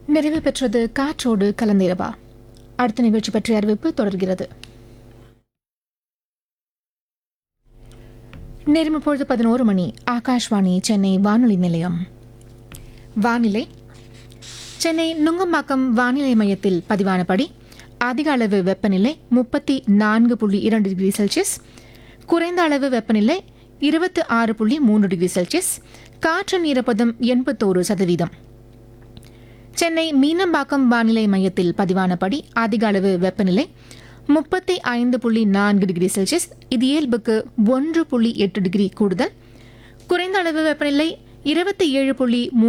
நிறைவு பெற்றது காற்றோடு கலந்திரவா அடுத்த நிகழ்ச்சி பற்றிய அறிவிப்பு தொடர்கிறது நேரம் இப்பொழுது பதினோரு மணி ஆகாஷ்வாணி சென்னை வானொலி நிலையம் வானிலை சென்னை நுங்கம்பாக்கம் வானிலை மையத்தில் பதிவானபடி அதிக அளவு வெப்பநிலை முப்பத்தி நான்கு புள்ளி இரண்டு டிகிரி செல்சியஸ் குறைந்த அளவு வெப்பநிலை இருபத்தி ஆறு புள்ளி மூன்று டிகிரி செல்சியஸ் காற்றின் ஈரப்பதம் எண்பத்தோரு சதவீதம் சென்னை மீனம்பாக்கம் வானிலை மையத்தில் பதிவானபடி அதிக அளவு வெப்பநிலை முப்பத்தி ஐந்து புள்ளி நான்கு டிகிரி செல்சியஸ் இது இயல்புக்கு ஒன்று புள்ளி எட்டு டிகிரி கூடுதல் குறைந்த அளவு வெப்பநிலை இருபத்தி ஏழு புள்ளி